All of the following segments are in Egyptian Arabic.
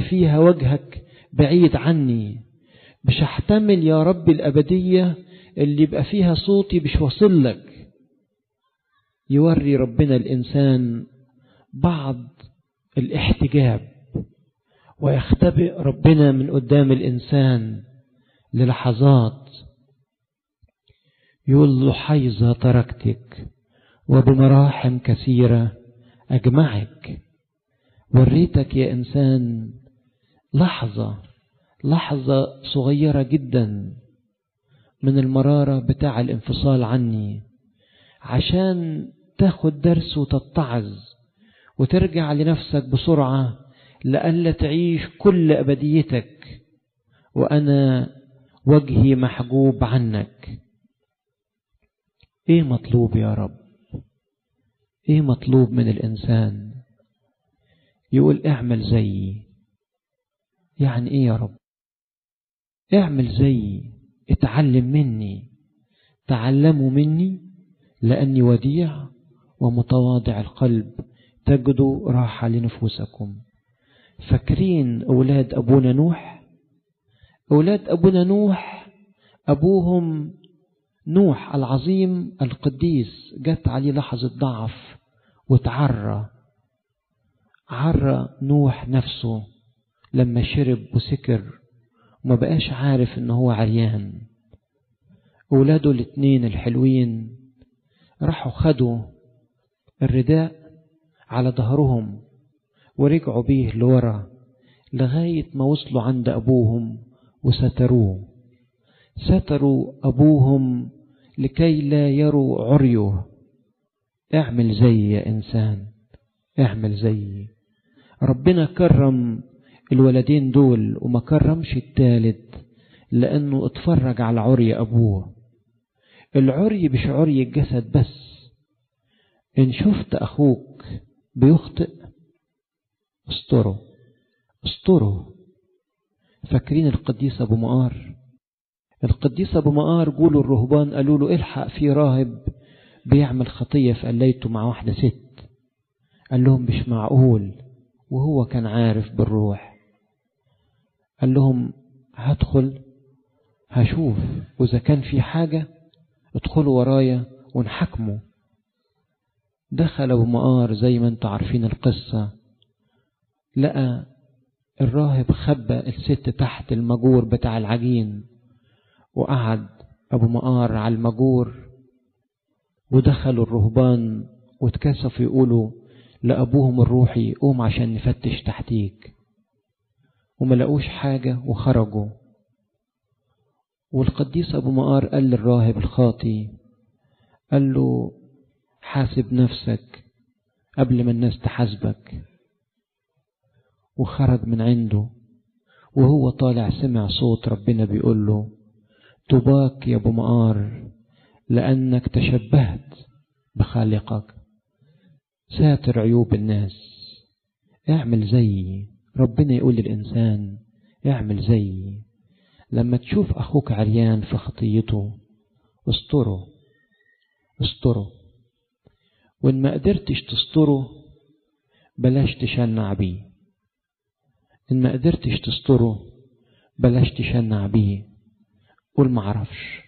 فيها وجهك بعيد عني مش هحتمل يا رب الأبدية اللي يبقى فيها صوتي مش واصل لك يوري ربنا الإنسان بعض الاحتجاب ويختبئ ربنا من قدام الإنسان للحظات يقول له حيظة تركتك وبمراحم كثيرة أجمعك وريتك يا إنسان لحظة لحظة صغيرة جدا من المرارة بتاع الانفصال عني عشان تاخد درس وتتعظ وترجع لنفسك بسرعة لألا تعيش كل أبديتك وأنا وجهي محجوب عنك إيه مطلوب يا رب إيه مطلوب من الإنسان يقول اعمل زيي يعني إيه يا رب اعمل زيي اتعلم مني تعلموا مني لأني وديع ومتواضع القلب تجدوا راحة لنفوسكم فاكرين أولاد أبونا نوح أولاد أبونا نوح أبوهم نوح العظيم القديس جت عليه لحظة ضعف وتعرى عرى نوح نفسه لما شرب وسكر وما بقاش عارف ان هو عريان اولاده الاتنين الحلوين راحوا خدوا الرداء على ظهرهم ورجعوا بيه لورا لغاية ما وصلوا عند أبوهم وستروه ستروا أبوهم لكي لا يروا عريه اعمل زي يا إنسان اعمل زي ربنا كرم الولدين دول وما كرمش التالت لأنه اتفرج على عري أبوه العري مش عري الجسد بس إن شفت أخوك بيخطئ استره استره فاكرين القديس أبو مقار القديس أبو مقار قولوا الرهبان قالوا له الحق في راهب بيعمل خطية فقليته مع واحدة ست قال لهم مش معقول وهو كان عارف بالروح قال لهم هدخل هشوف وإذا كان في حاجة ادخلوا ورايا ونحكمه دخل أبو مقار زي ما انتوا عارفين القصة لقى الراهب خبى الست تحت المجور بتاع العجين وقعد أبو مقار على المجور ودخلوا الرهبان واتكسفوا يقولوا لأبوهم الروحي قوم عشان نفتش تحتيك وما لقوش حاجة وخرجوا والقديس أبو مقار قال للراهب الخاطي قال له حاسب نفسك قبل ما الناس تحاسبك وخرج من عنده وهو طالع سمع صوت ربنا بيقول له طباك يا ابو مقار لأنك تشبهت بخالقك ساتر عيوب الناس اعمل زيي ربنا يقول للإنسان اعمل زيي لما تشوف أخوك عريان في خطيته استره استره وإن ما قدرتش تستره بلاش تشنع بيه إن ما قدرتش تستره بلاش تشنع بيه قول معرفش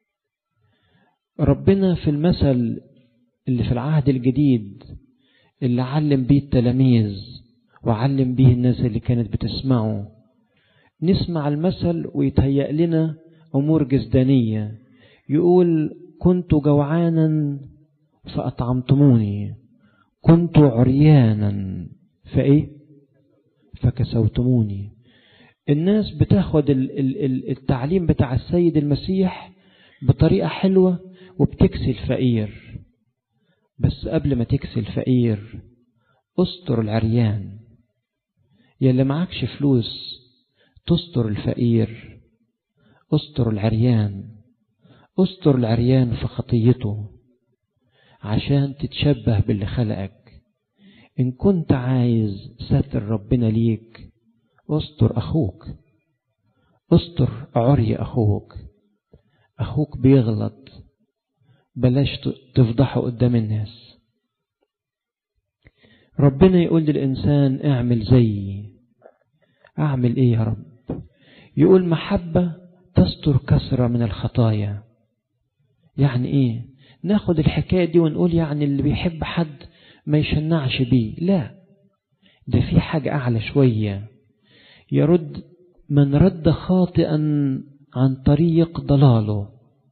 ربنا في المثل اللي في العهد الجديد اللي علم بيه التلاميذ وعلم بيه الناس اللي كانت بتسمعه نسمع المثل ويتهيأ لنا أمور جسدانية يقول كنت جوعانا فأطعمتموني كنت عريانا فإيه فكسوتموني الناس بتاخد التعليم بتاع السيد المسيح بطريقة حلوة وبتكسي الفقير بس قبل ما تكسي الفقير استر العريان يا اللي معكش فلوس تستر الفقير استر العريان استر العريان في خطيته عشان تتشبه باللي خلقك إن كنت عايز ستر ربنا ليك استر أخوك استر عري أخوك أخوك بيغلط بلاش تفضحه قدام الناس ربنا يقول للإنسان اعمل زيي أعمل إيه يا رب يقول محبة تستر كثرة من الخطايا يعني إيه ناخد الحكاية دي ونقول يعني اللي بيحب حد ما يشنعش بيه لا ده في حاجة أعلى شوية يرد من رد خاطئا عن طريق ضلاله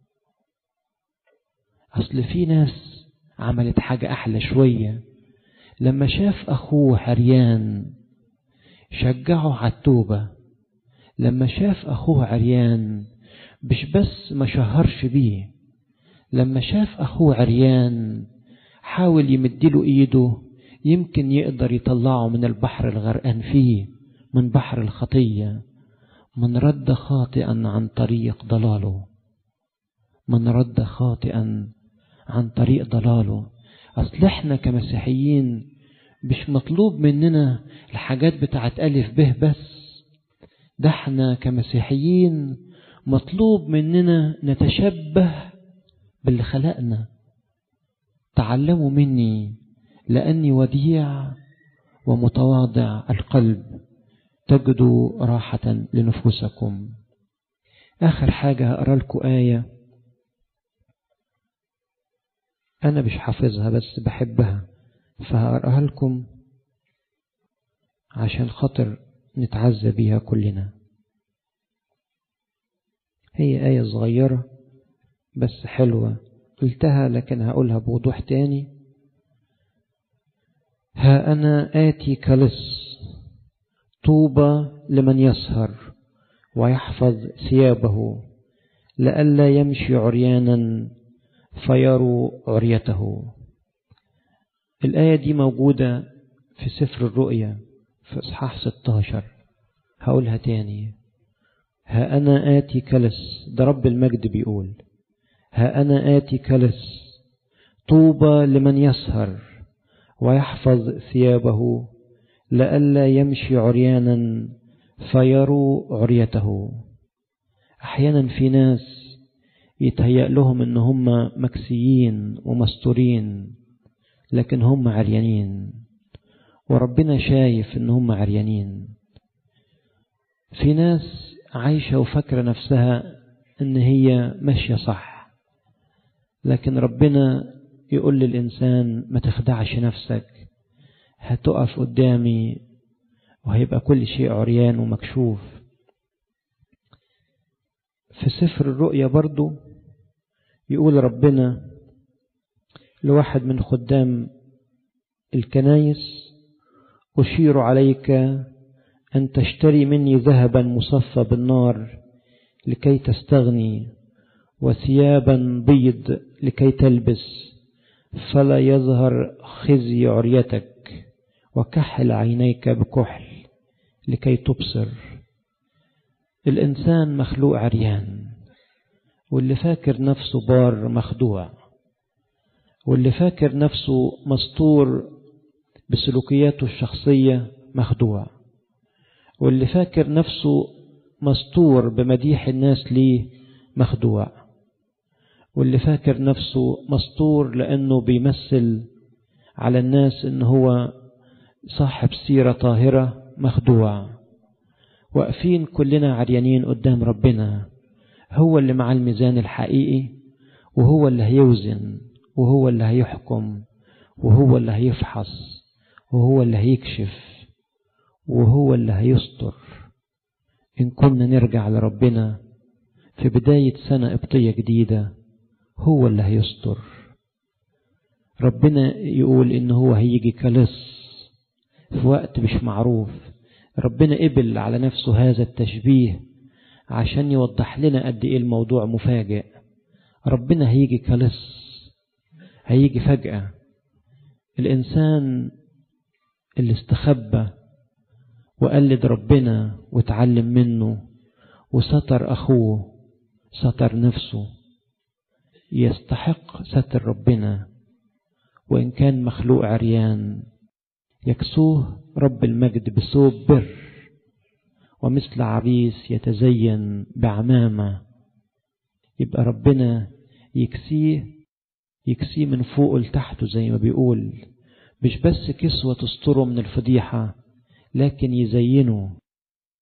أصل في ناس عملت حاجة أحلى شوية لما شاف أخوه عريان شجعه على التوبة لما شاف أخوه عريان مش بس ما شهرش بيه لما شاف أخوه عريان حاول يمدله إيده يمكن يقدر يطلعه من البحر الغرقان فيه من بحر الخطية من رد خاطئا عن طريق ضلاله من رد خاطئا عن طريق ضلاله أصل احنا كمسيحيين مش مطلوب مننا الحاجات بتاعت ألف به بس ده احنا كمسيحيين مطلوب مننا نتشبه باللي خلقنا تعلموا مني لأني وديع ومتواضع القلب تجدوا راحة لنفوسكم آخر حاجة هقرا لكم آية أنا مش حافظها بس بحبها فهقراها لكم عشان خاطر نتعزى بيها كلنا هي آية صغيرة بس حلوة قلتها لكن هقولها بوضوح تاني ها أنا آتي كلص طوبى لمن يسهر ويحفظ ثيابه لئلا يمشي عريانا فيروا عريته الآية دي موجودة في سفر الرؤيا في إصحاح 16 هقولها تاني ها أنا آتي كلس ده رب المجد بيقول ها أنا آتي كلس طوبى لمن يسهر ويحفظ ثيابه لئلا يمشي عريانا فيروا عريته أحيانا في ناس يتهيأ لهم إن هم مكسيين ومستورين لكن هم عريانين وربنا شايف إن هم عريانين في ناس عايشة وفاكرة نفسها إن هي ماشية صح لكن ربنا يقول للإنسان ما تخدعش نفسك هتقف قدامي وهيبقى كل شيء عريان ومكشوف في سفر الرؤيا برضو يقول ربنا لواحد من خدام الكنايس أشير عليك أن تشتري مني ذهبا مصفى بالنار لكي تستغني وثيابا بيض لكي تلبس فلا يظهر خزي عريتك وكحل عينيك بكحل لكي تبصر الإنسان مخلوق عريان واللي فاكر نفسه بار مخدوع واللي فاكر نفسه مستور بسلوكياته الشخصية مخدوع واللي فاكر نفسه مستور بمديح الناس ليه مخدوع واللي فاكر نفسه مستور لأنه بيمثل على الناس إن هو صاحب سيرة طاهرة مخدوع واقفين كلنا عريانين قدام ربنا هو اللي مع الميزان الحقيقي وهو اللي هيوزن وهو اللي هيحكم وهو اللي هيفحص وهو اللي هيكشف وهو اللي هيستر إن كنا نرجع لربنا في بداية سنة قبطية جديدة هو اللي هيستر ربنا يقول إن هو هيجي كلص في وقت مش معروف ربنا قبل على نفسه هذا التشبيه عشان يوضح لنا قد ايه الموضوع مفاجئ ربنا هيجي كلص هيجي فجأة الإنسان اللي استخبى وقلد ربنا وتعلم منه وستر أخوه ستر نفسه يستحق ستر ربنا وإن كان مخلوق عريان يكسوه رب المجد بثوب بر ومثل عريس يتزين بعمامة يبقى ربنا يكسيه يكسيه من فوق لتحته زي ما بيقول مش بس كسوة تستره من الفضيحة لكن يزينه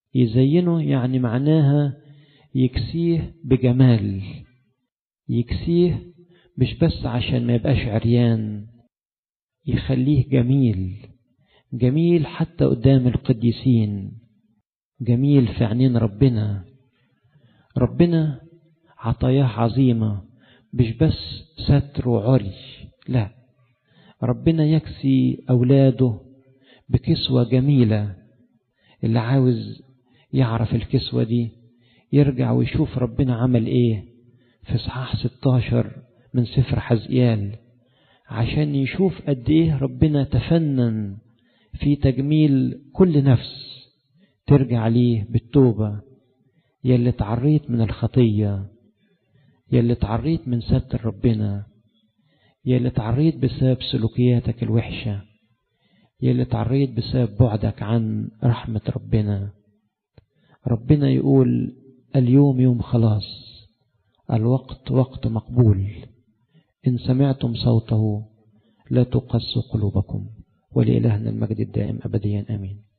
يزينه يعني معناها يكسيه بجمال يكسيه مش بس عشان ما يبقاش عريان يخليه جميل جميل حتى قدام القديسين جميل في عينين ربنا ربنا عطاياه عظيمة مش بس ستر وعري لا ربنا يكسي أولاده بكسوة جميلة اللي عاوز يعرف الكسوة دي يرجع ويشوف ربنا عمل ايه في صحاح 16 من سفر حزقيال عشان يشوف قد ايه ربنا تفنن في تجميل كل نفس ترجع ليه بالتوبة يلي تعريت من الخطية يلي تعريت من ستر ربنا يلي تعريت بسبب سلوكياتك الوحشة يلي تعريت بسبب بعدك عن رحمة ربنا ربنا يقول اليوم يوم خلاص الوقت وقت مقبول إن سمعتم صوته لا تقسوا قلوبكم ولإلهنا المجد الدائم أبديا آمين